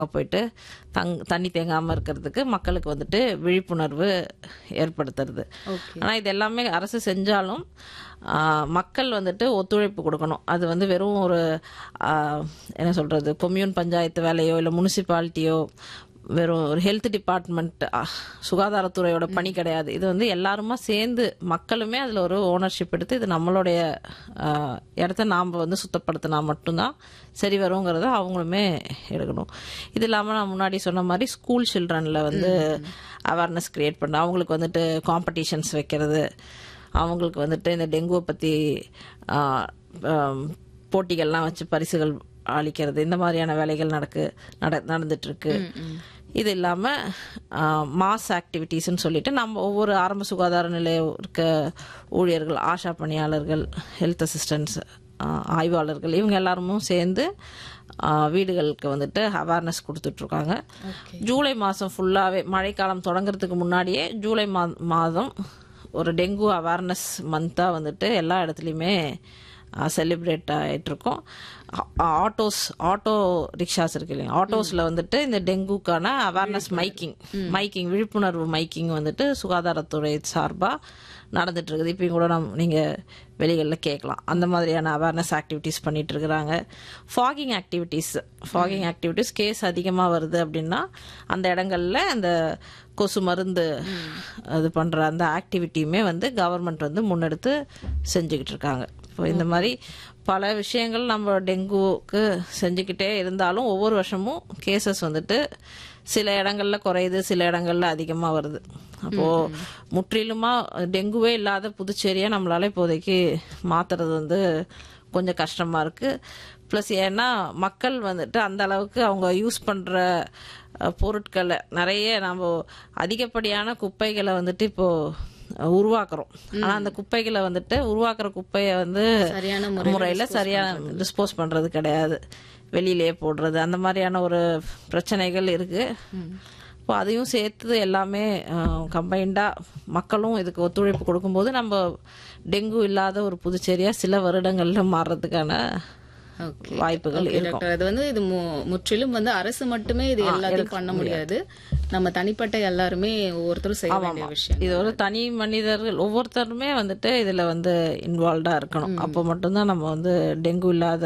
போயிட்டு தங் தண்ணி தேங்காமல் இருக்கிறதுக்கு மக்களுக்கு வந்துட்டு விழிப்புணர்வு ஏற்படுத்துறது ஓகே ஆனால் இது எல்லாமே அரசு செஞ்சாலும் ஆ, மக்கள் வந்துட்டு ஒத்துழைப்பு கொடுக்கணும் அது வந்து வெறும் ஒரு ஆ, என்ன சொல்கிறது கொம்யூன் பஞ்சாயத்து வேலையோ இல்லை முனிசிபாலிட்டியோ வெறும் ஒரு ஹெல்த் டிபார்ட்மெண்ட் சுகாதாரத்துறையோட பணி கிடையாது இது வந்து எல்லாருமா சேர்ந்து மக்களுமே அதில் ஒரு ஓனர்ஷிப் எடுத்து இது நம்மளுடைய ஆ, இடத்த நாம் வந்து சுத்தப்படுத்தினா மட்டும்தான் சரி வருங்கிறத அவங்களுமே எடுக்கணும் இது இல்லாமல் நான் முன்னாடி சொன்ன மாதிரி ஸ்கூல் சில்ட்ரனில் வந்து அவேர்னஸ் கிரியேட் பண்ண அவங்களுக்கு வந்துட்டு காம்படிஷன்ஸ் வைக்கிறது அவங்களுக்கு வந்துட்டு இந்த டெங்குவை பற்றி போட்டிகள்லாம் வச்சு பரிசுகள் அளிக்கிறது இந்த மாதிரியான வேலைகள் நடக்கு நட நடந்துட்டுருக்கு இது இல்லாமல் மாஸ் ஆக்டிவிட்டீஸ்னு சொல்லிட்டு நம்ம ஒவ்வொரு ஆரம்ப சுகாதார நிலையம் இருக்க ஊழியர்கள் ஆஷா பணியாளர்கள் ஹெல்த் அசிஸ்டன்ட்ஸ் ஆய்வாளர்கள் இவங்க எல்லாருமும் சேர்ந்து ஆ, வீடுகளுக்கு வந்துட்டு அவேர்னஸ் கொடுத்துட்ருக்காங்க ஓகே ஜூலை மாதம் ஃபுல்லாகவே மழைக்காலம் தொடங்குறதுக்கு முன்னாடியே ஜூலை மா மாதம் ஒரு டெங்கு அவேர்னஸ் மந்த்தாக வந்துட்டு எல்லா இடத்துலையுமே செலிப்ரேட் ஆகிட்டுருக்கோம் ஆட்டோஸ் ஆட்டோ ரிக்ஷாஸ் இருக்கு இல்லைங்க ஆட்டோஸில் வந்துட்டு இந்த டெங்குக்கான அவேர்னஸ் மைக்கிங் மைக்கிங் விழிப்புணர்வு மைக்கிங் வந்துட்டு சுகாதாரத்துறை சார்பாக நடந்துட்டு இருக்குது இப்பயும் கூட நம்ம நீங்கள் வெளிகளில் கேட்கலாம் அந்த மாதிரியான அவேர்னஸ் ஆக்டிவிட்டீஸ் பண்ணிட்டு இருக்கிறாங்க fogging activities fogging activities case அதிகமாக வருது அப்படின்னா அந்த இடங்கள்ல அந்த கொசு மருந்து அது பண்ணுற அந்த ஆக்டிவிட்டியுமே வந்து கவர்மெண்ட் வந்து முன்னெடுத்து செஞ்சுக்கிட்டு இருக்காங்க இப்போ இந்த மாதிரி பல விஷயங்கள் நம்ம டெங்குவுக்கு செஞ்சுக்கிட்டே இருந்தாலும் ஒவ்வொரு வருஷமும் கேசஸ் வந்துட்டு சில இடங்கள்ல குறையுது சில இடங்கள்ல அதிகமா வருது அப்போ முற்றிலுமா டெங்குவே இல்லாத புதுச்சேரியை நம்மளால இப்போதைக்கு மாத்துறது வந்து கொஞ்சம் கஷ்டமா இருக்கு ப்ளஸ் ஏன்னா மக்கள் வந்துட்டு அந்த அளவுக்கு அவங்க யூஸ் பண்ற அஹ், பொருட்களை நிறைய நம்ம அதிகப்படியான குப்பைகளை வந்துட்டு இப்போ அஹ், உருவாக்குறோம் ஆனா அந்த குப்பைகளை வந்துட்டு உருவாக்குற குப்பையை வந்து சரியான முறையில சரியான டிஸ்போஸ் பண்றது கிடையாது வெளியிலேயே போடுறது அந்த மாதிரியான ஒரு பிரச்சனைகள் இருக்கு இப்போ அதையும் சேர்த்து எல்லாமே கம்பைண்டா மக்களும் இதுக்கு ஒத்துழைப்பு கொடுக்கும்போது நம்ம டெங்கு இல்லாத ஒரு புதுச்சேரியா சில வருடங்கள்ல மாறுறதுக்கான ஓகே வாய்ப்புகள் ஓகே இருக்கும் டாக்டர் அது வந்து இது மு- முற்றிலும் வந்து அரசு மட்டுமே இது எல்லாத்தையும் பண்ண முடியாது நம்ம தனிப்பட்ட எல்லாருமே ஒவ்வொருத்தரும் செய்ய வேண்டிய விஷயம் இது ஒரு தனி மனிதர்கள் ஒவ்வொருத்தருமே வந்துட்டு இதுல வந்து இன்வால்வ்டா இருக்கணும் அப்போ மட்டும்தான் நம்ம வந்து டெங்கு இல்லாத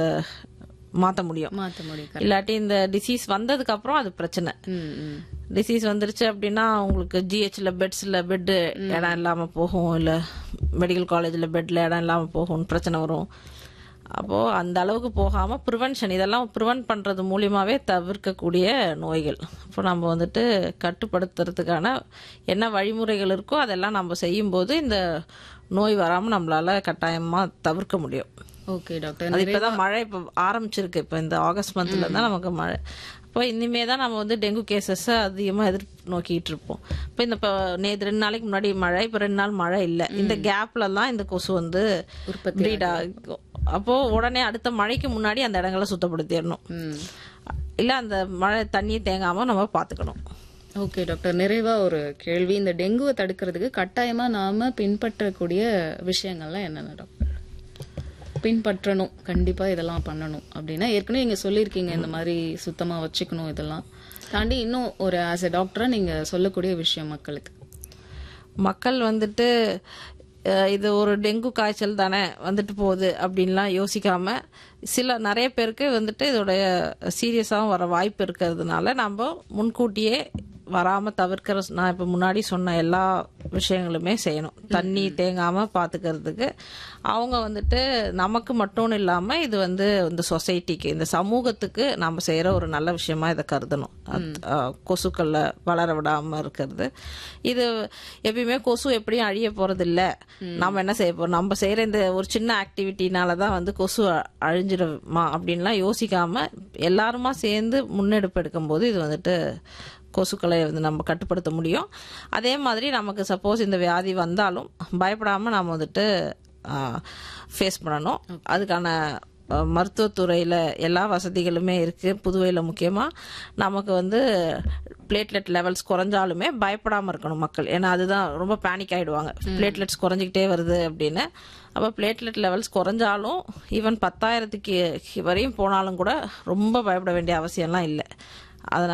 மாத்த முடியும் மாத்த முடியும் இல்லாட்டி இந்த டிசீஸ் வந்ததுக்கு அப்புறம் அது பிரச்சனை ம், ம். டிசீஸ் வந்துருச்சு அப்படின்னா உங்களுக்கு ஜிஹெச்ல பெட்ஸ்ல பெட் இடம் இல்லாம போகும் இல்ல மெடிக்கல் காலேஜ்ல பெட்ல இடம் இல்லாம போகும்னு பிரச்சனை வரும் அப்போ அந்த அளவுக்கு போகாம ப்ரிவென்ஷன் இதெல்லாம் ப்ரிவென்ட் பண்றது மூலியமாவே தவிர்க்கக்கூடிய நோய்கள் இப்போ நம்ம வந்துட்டு கட்டுப்படுத்துறதுக்கான என்ன வழிமுறைகள் இருக்கோ அதெல்லாம் நம்ம செய்யும்போது இந்த நோய் வராம நம்மளால கட்டாயமா தவிர்க்க முடியும் ஓகே டாக்டர் அது இப்பதான் மழை இப்போ ஆரம்பிச்சிருக்கு இப்போ இந்த ஆகஸ்ட் மந்த்ல தான் நமக்கு மழை இப்போ இனிமே தான் நம்ம வந்து டெங்கு கேசஸ் அதிகமாக எதிர் நோக்கிட்டு இருப்போம் இப்போ இந்த இப்போ நேற்று ரெண்டு நாளைக்கு முன்னாடி மழை இப்போ ரெண்டு நாள் மழை இல்லை இந்த கேப்ல தான் இந்த கொசு வந்து உற்பத்தி ப்ரீட் ஆகும் அப்போ உடனே அடுத்த மழைக்கு முன்னாடி அந்த இடங்களை சுத்தப்படுத்திடணும் ம். இல்ல அந்த மழை தண்ணி தேங்காம நம்ம பாத்துக்கணும் ஓகே டாக்டர் நிறைவா ஒரு கேள்வி இந்த டெங்குவை தடுக்கிறதுக்கு கட்டாயமா நாம பின்பற்றக்கூடிய விஷயங்கள்லாம் என்னென்ன டாக்டர் பின்பற்றணும் கண்டிப்பா இதெல்லாம் பண்ணணும் அப்படின்னா ஏற்கனவே நீங்க சொல்லியிருக்கீங்க இந்த மாதிரி சுத்தமா வச்சுக்கணும் இதெல்லாம் தாண்டி இன்னும் ஒரு ஆஸ் எ டாக்டரா நீங்க சொல்லக்கூடிய விஷயம் மக்களுக்கு மக்கள் வந்துட்டு அஹ், இது ஒரு டெங்கு காய்ச்சல் தானே வந்துட்டு போகுது அப்படின்லாம் யோசிக்காம சில நிறைய பேருக்கு வந்துட்டு இதோடைய சீரியஸாகவும் வர வாய்ப்பு இருக்கிறதுனால நம்ம முன்கூட்டியே வராம தவிர்க்கிற நான் இப்ப முன்னாடி சொன்ன எல்லா விஷயங்களுமே செய்யணும் தண்ணி தேங்காம பாத்துக்கிறதுக்கு அவங்க வந்துட்டு நமக்கு மட்டும் இல்லாம இது வந்து இந்த சொசைட்டிக்கு இந்த சமூகத்துக்கு நம்ம செய்யற ஒரு நல்ல விஷயமா இதை கருதணும் அத்- அஹ், கொசுக்கள்ல வளர விடாம இருக்கிறது இது எப்பயுமே கொசு எப்படியும் அழிய போறது இல்ல நம்ம என்ன செய்ய போறோம் நம்ம செய்யற இந்த ஒரு சின்ன ஆக்டிவிட்டினால தான் வந்து கொசு அ- அழிஞ்சிடுமா அப்படின்லாம் யோசிக்காம எல்லாருமா சேர்ந்து முன்னெடுப்பு எடுக்கும்போது இது வந்துட்டு கொசுக்களை வந்து நம்ம கட்டுப்படுத்த முடியும் அதே மாதிரி நமக்கு சப்போஸ் இந்த வியாதி வந்தாலும் பயப்படாம நம்ம வந்துட்டு ஃபேஸ் பண்ணணும் அதுக்கான அஹ், மருத்துவத்துறையில எல்லா வசதிகளுமே இருக்கு புதுவையில முக்கியமா நமக்கு வந்து பிளேட்லெட் லெவல்ஸ் குறைஞ்சாலுமே பயப்படாம இருக்கணும் மக்கள் ஏன்னா அதுதான் ரொம்ப பேனிக் ஆயிடுவாங்க பிளேட்லெட்ஸ் குறைஞ்சிக்கிட்டே வருது அப்படின்னு அப்போ பிளேட்லெட் லெவல்ஸ் குறைஞ்சாலும் ஈவன் பத்தாயிரத்துக்கு வரையும் போனாலும் கூட ரொம்ப பயப்பட வேண்டிய அவசியம்லாம் இல்லை அதனால்